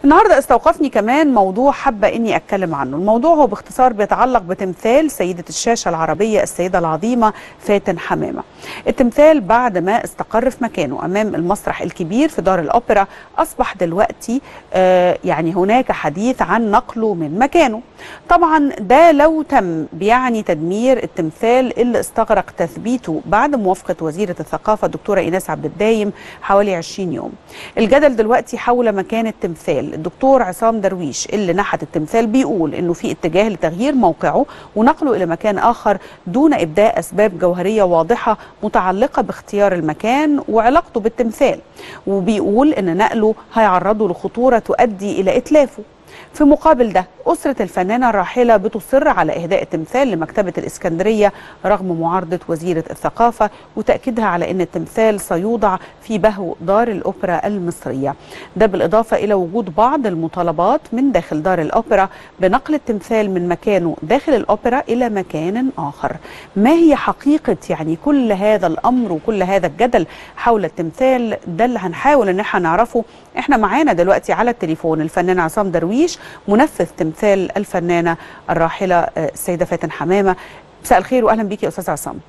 النهارده استوقفني كمان موضوع حابه اني اتكلم عنه، الموضوع هو باختصار بيتعلق بتمثال سيده الشاشه العربيه السيده العظيمه فاتن حمامه. التمثال بعد ما استقر في مكانه امام المسرح الكبير في دار الاوبرا اصبح دلوقتي آه يعني هناك حديث عن نقله من مكانه. طبعا ده لو تم بيعني تدمير التمثال اللي استغرق تثبيته بعد موافقه وزيره الثقافه الدكتوره ايناس عبد الدايم حوالي 20 يوم. الجدل دلوقتي حول مكان التمثال الدكتور عصام درويش اللي نحت التمثال بيقول انه في اتجاه لتغيير موقعه ونقله الى مكان اخر دون ابداء اسباب جوهريه واضحه متعلقه باختيار المكان وعلاقته بالتمثال وبيقول ان نقله هيعرضه لخطوره تؤدي الى اتلافه في مقابل ده أسرة الفنانة الراحلة بتصر على إهداء التمثال لمكتبة الإسكندرية رغم معارضة وزيرة الثقافة وتأكيدها على أن التمثال سيوضع في بهو دار الأوبرا المصرية ده بالإضافة إلى وجود بعض المطالبات من داخل دار الأوبرا بنقل التمثال من مكانه داخل الأوبرا إلى مكان آخر ما هي حقيقة يعني كل هذا الأمر وكل هذا الجدل حول التمثال ده اللي هنحاول أن احنا نعرفه احنا معانا دلوقتي على التليفون الفنان عصام درويش منفذ تمثال الفنانه الراحله السيده فاتن حمامه مساء الخير واهلا بيك يا استاذ عصام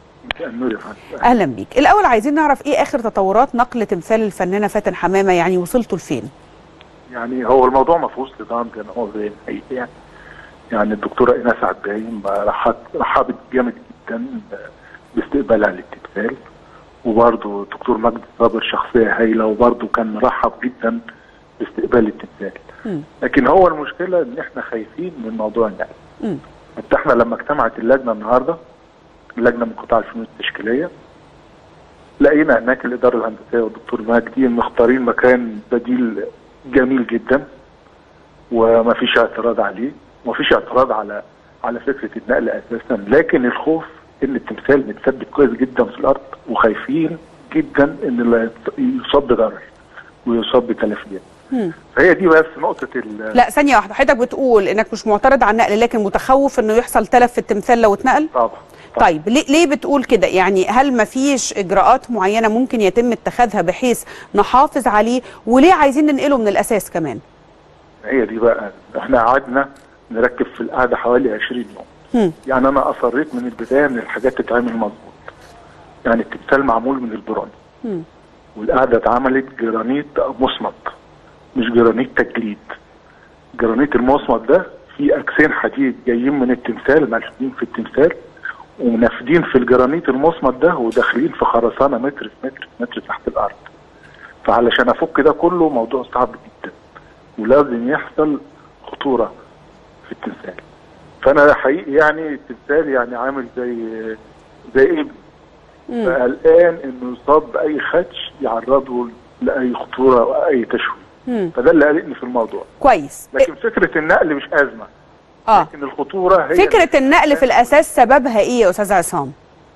اهلا بيك الاول عايزين نعرف ايه اخر تطورات نقل تمثال الفنانه فاتن حمامه يعني وصلتوا لفين يعني هو الموضوع ما فيهوش نظام زي ما هو زي الحقيقه يعني يعني الدكتوره ايناس عبايم رحبت جامد جدا باستقبالها للتمثال وبرضه الدكتور مجدي صابر شخصيه هايله وبرضه كان مرحب جدا باستقبال التمثال لكن هو المشكله ان احنا خايفين من موضوع النقل حتى احنا لما اجتمعت اللجنه النهارده اللجنه من قطاع الفنون التشكيليه لقينا هناك الاداره الهندسيه والدكتور مجدي مختارين مكان بديل جميل جدا وما فيش اعتراض عليه وما فيش اعتراض على على فكره النقل اساسا لكن الخوف ان التمثال متثبت كويس جدا في الارض وخايفين جدا ان يصاب بضرر ويصاب بتلفيات فهي دي بس نقطة ال لا ثانية واحدة حضرتك بتقول انك مش معترض على النقل لكن متخوف انه يحصل تلف في التمثال لو اتنقل؟ طبعا, طبعا. طيب ليه, ليه بتقول كده؟ يعني هل ما فيش اجراءات معينة ممكن يتم اتخاذها بحيث نحافظ عليه وليه عايزين ننقله من الاساس كمان؟ هي دي بقى احنا قعدنا نركب في القعدة حوالي 20 يوم هم. يعني انا اصريت من البداية ان الحاجات تتعمل مظبوط يعني التمثال معمول من البرونز والقعدة اتعملت جرانيت مصمت مش جرانيت تجليد جرانيت المصمت ده فيه اكسين حديد جايين من التمثال ملفوفين في التمثال ومنفدين في الجرانيت المصمت ده وداخلين في خرسانه متر في متر في متر تحت الارض فعلشان افك ده كله موضوع صعب جدا ولازم يحصل خطوره في التمثال فانا حقيقي يعني التمثال يعني عامل زي زي ابني فقلقان انه يصاب باي خدش يعرضه لاي خطوره او اي تشويه مم. فده اللي قلقني في الموضوع كويس لكن فكره النقل مش ازمه اه لكن الخطوره هي فكره النقل في الاساس سببها ايه يا استاذ عصام؟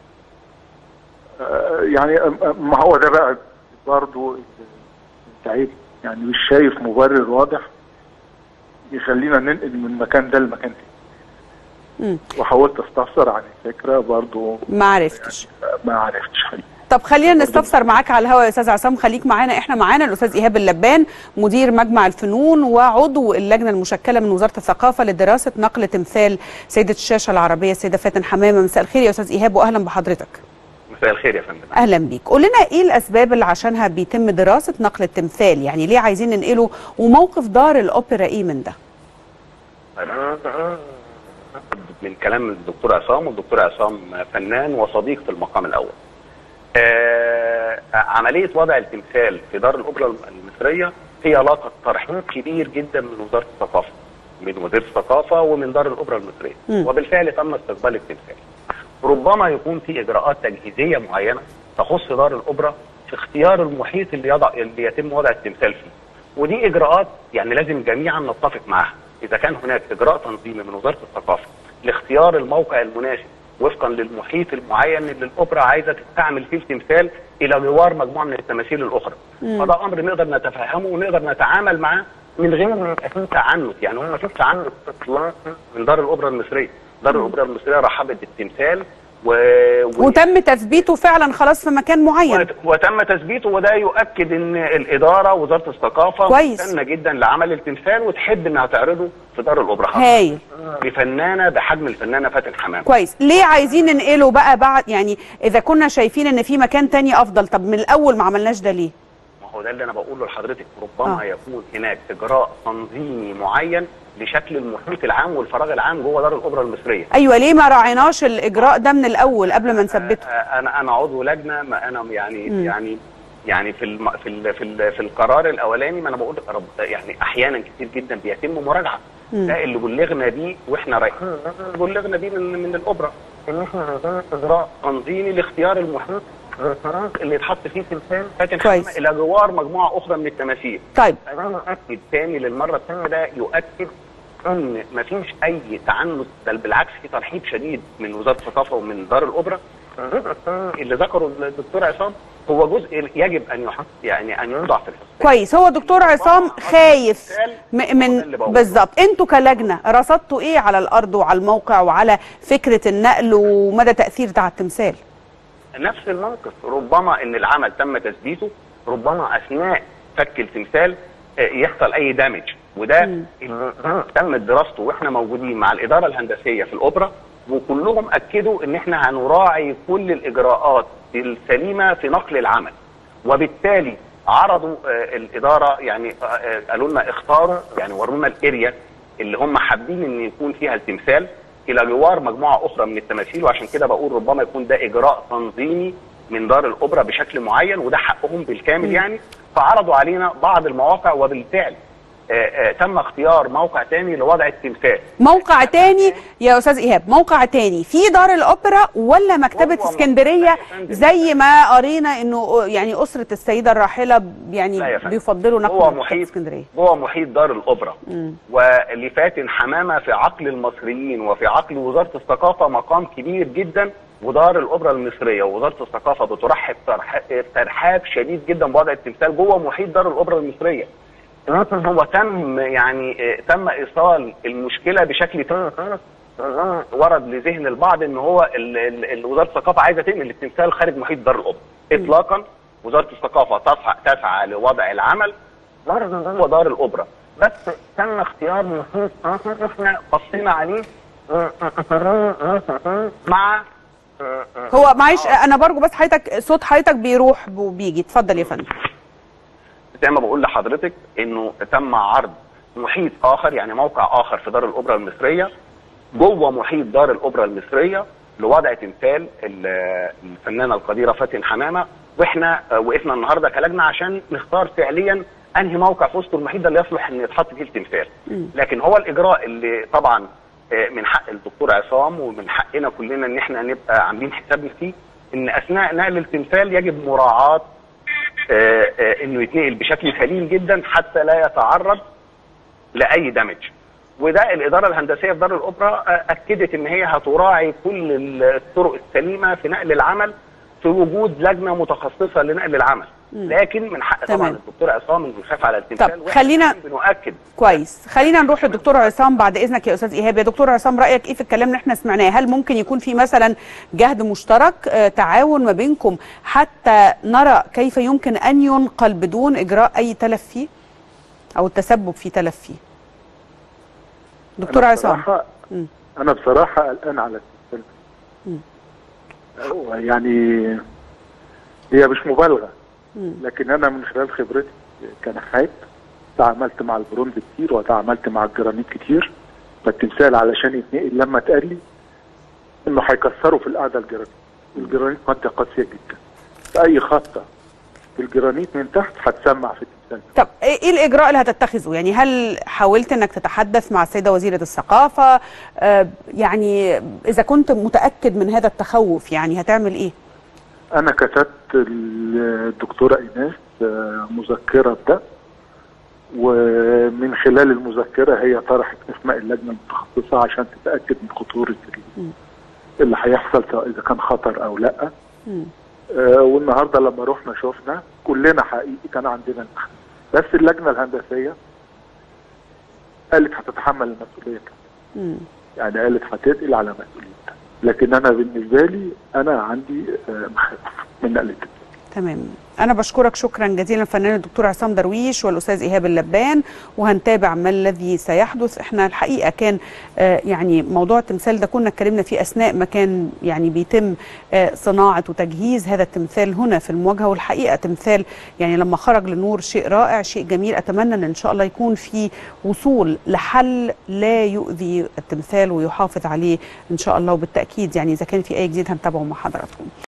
آه يعني ما هو ده بقى برضه تعيب يعني مش شايف مبرر واضح يخلينا ننقل من مكان ده لمكان تاني وحاولت استفسر عن الفكره برضه ما عرفتش يعني ما عرفتش حقيقي طب خلينا نستفسر معاك على الهواء يا استاذ عصام خليك معانا احنا معانا الاستاذ ايهاب اللبان مدير مجمع الفنون وعضو اللجنه المشكله من وزاره الثقافه لدراسه نقل تمثال سيده الشاشه العربيه السيده فاتن حمامه مساء الخير يا استاذ ايهاب واهلا بحضرتك مساء الخير يا فندم اهلا بيك قول لنا ايه الاسباب اللي عشانها بيتم دراسه نقل التمثال يعني ليه عايزين ننقله وموقف دار الاوبرا ايه من ده من كلام الدكتور عصام والدكتور عصام فنان وصديق في المقام الاول آه عمليه وضع التمثال في دار الاوبرا المصريه هي لاقت ترحيب كبير جدا من وزاره الثقافه من وزير الثقافه ومن دار الاوبرا المصريه م. وبالفعل تم استقبال التمثال ربما يكون في اجراءات تجهيزيه معينه تخص دار الاوبرا في اختيار المحيط اللي يضع اللي يتم وضع التمثال فيه ودي اجراءات يعني لازم جميعا نتفق معها اذا كان هناك اجراء تنظيمي من وزاره الثقافه لاختيار الموقع المناسب وفقا للمحيط المعين اللي الاوبرا عايزه تستعمل فيه التمثال الى جوار مجموعه من التماثيل الاخرى فده امر نقدر نتفهمه ونقدر نتعامل معاه من غير ما يبقى فيه تعنت يعني هو ما فيش تعنت اطلاقا من دار الاوبرا المصريه دار الاوبرا المصريه رحبت بالتمثال و... و... وتم تثبيته فعلا خلاص في مكان معين وت- وتم تثبيته وده يؤكد ان الاداره وزاره الثقافه كويس. مهتمه جدا لعمل التمثال وتحب انها تعرضه في دار الاوبرا خاصة. هايل بفنانه بحجم الفنانه فاتن حمام كويس ليه عايزين ننقله بقى بعد يعني اذا كنا شايفين ان في مكان تاني افضل طب من الاول ما عملناش ده ليه ما هو ده اللي انا بقوله لحضرتك ربما آه. يكون هناك اجراء تنظيمي معين لشكل المحيط العام والفراغ العام جوه دار الاوبرا المصريه ايوه ليه ما راعيناش الاجراء ده من الاول قبل ما نثبته آه، انا انا عضو لجنه ما انا يعني مم. يعني يعني في الم... في ال... في ال... في القرار الاولاني ما انا بقول رب... يعني احيانا كتير جدا بيتم مراجعه مم. ده اللي بلغنا بيه واحنا رايحين بلغنا بيه من من الاوبرا ان احنا عايزين اجراء تنظيمي لاختيار المحيط الفراغ اللي يتحط فيه تمثال فاتن كويس. حمامة الى جوار مجموعه اخرى من التماثيل طيب انا اكد تاني للمره الثانيه ده يؤكد ان مفيش اي تعنت بل بالعكس في ترحيب شديد من وزاره الثقافه ومن دار الاوبرا اللي ذكره الدكتور عصام هو جزء يجب ان يحط يعني ان يوضع في الحسبان كويس هو دكتور عصام خايف م- هو ده من اللي بقوله. بالظبط انتوا كلجنه رصدتوا ايه على الارض وعلى الموقع وعلى فكره النقل ومدى تاثير بتاع التمثال نفس الموقف ربما ان العمل تم تثبيته ربما اثناء فك التمثال آه، يحصل اي دامج وده مم. اللي تم دراسته واحنا موجودين مع الاداره الهندسيه في الاوبرا وكلهم اكدوا ان احنا هنراعي كل الاجراءات السليمه في نقل العمل وبالتالي عرضوا آه، الاداره يعني آه، آه، قالوا لنا اختاروا يعني ورونا الاريا اللي هم حابين ان يكون فيها التمثال الى جوار مجموعه اخرى من التماثيل وعشان كده بقول ربما يكون ده اجراء تنظيمي من دار الاوبرا بشكل معين وده حقهم بالكامل يعني فعرضوا علينا بعض المواقع وبالفعل آه، آه، تم اختيار موقع تاني لوضع التمثال موقع تاني يا استاذ ايهاب موقع تاني في دار الاوبرا ولا مكتبه هو اسكندريه لا يا فندم. زي ما قرينا انه يعني اسره السيده الراحله يعني لا يا فندم. بيفضلوا نقل هو مكتبة محيط اسكندريه جوه محيط دار الاوبرا مم. ولفاتن حمامه في عقل المصريين وفي عقل وزاره الثقافه مقام كبير جدا ودار الاوبرا المصريه ووزاره الثقافه بترحب ترح- ترحاب شديد جدا بوضع التمثال جوه محيط دار الاوبرا المصريه لكن هو تم يعني آه، تم ايصال المشكله بشكل تاني خالص ورد لذهن البعض ان هو ال- ال- ال- وزاره الثقافه عايزه تنقل التمثال خارج محيط دار الاوبرا اطلاقا وزاره الثقافه تسعى تسعى لوضع العمل برضه هو دار الاوبرا بس تم اختيار محيط اخر احنا بصينا عليه مع هو معلش انا برجو بس حضرتك صوت حضرتك بيروح وبيجي اتفضل يا فندم زي ما بقول لحضرتك انه تم عرض محيط اخر يعني موقع اخر في دار الاوبرا المصريه جوه محيط دار الاوبرا المصريه لوضع تمثال ال- الفنانه القديره فاتن حمامه واحنا آه، وقفنا النهارده كلجنه عشان نختار فعليا انهي موقع في وسط المحيط ده اللي يصلح ان يتحط فيه التمثال لكن هو الاجراء اللي طبعا آه، من حق الدكتور عصام ومن حقنا كلنا ان احنا نبقى عاملين حسابنا فيه ان اثناء نقل التمثال يجب مراعاه آه، آه، انه يتنقل بشكل سليم جدا حتى لا يتعرض لاي دمج وده الاداره الهندسيه في دار الاوبرا آه، اكدت ان هي هتراعي كل الطرق السليمه في نقل العمل في وجود لجنه متخصصه لنقل العمل لكن من حق طبعا تمام. الدكتور عصام انه يخاف على التمثال طب وإحنا خلينا- بنؤكد كويس خلينا نروح للدكتور عصام بعد اذنك يا استاذ ايهاب يا دكتور عصام رايك ايه في الكلام اللي احنا سمعناه هل ممكن يكون في مثلا جهد مشترك آه، تعاون ما بينكم حتى نرى كيف يمكن ان ينقل بدون اجراء اي تلف فيه او التسبب في تلف فيه دكتور أنا عصام بصراحة مم. انا بصراحه قلقان على التمثال مم. هو يعني هي مش مبالغه مم. لكن انا من خلال خبرتي كنحات تعاملت مع البرونز كتير وتعاملت مع الجرانيت كتير فالتمثال علشان يتنقل لما اتقال لي انه هيكسروا في القعده الجرانيت والجرانيت ماده قاسيه جدا فاي خطه في الجرانيت من تحت هتسمع في التمثال طب ايه إيه الاجراء اللي هتتخذه يعني هل حاولت انك تتحدث مع السيده وزيره الثقافه آه، يعني اذا كنت متاكد من هذا التخوف يعني هتعمل ايه انا كتبت الدكتوره ايناس آه، مذكره بده ومن خلال المذكره هي طرحت اسماء اللجنه المتخصصه عشان تتاكد من خطوره ال- اللي هيحصل سواء اذا كان خطر او لا مم. آه، والنهارده لما رحنا شفنا كلنا حقيقي كان عندنا المخ. بس اللجنه الهندسيه قالت هتتحمل المسؤوليه كاملة. مم. يعني قالت هتنقل على مسؤوليتها لكن انا بالنسبه لي انا عندي آه، مخاوف من نقل التمثال تمام انا بشكرك شكرا جزيلا الفنان الدكتور عصام درويش والاستاذ ايهاب اللبان وهنتابع ما الذي سيحدث احنا الحقيقه كان آه، يعني موضوع التمثال ده كنا اتكلمنا فيه اثناء ما كان يعني بيتم آه، صناعه وتجهيز هذا التمثال هنا في المواجهه والحقيقه تمثال يعني لما خرج للنور شيء رائع شيء جميل اتمنى ان ان شاء الله يكون في وصول لحل لا يؤذي التمثال ويحافظ عليه ان شاء الله وبالتاكيد يعني اذا كان في اي جديد هنتابعه مع حضراتكم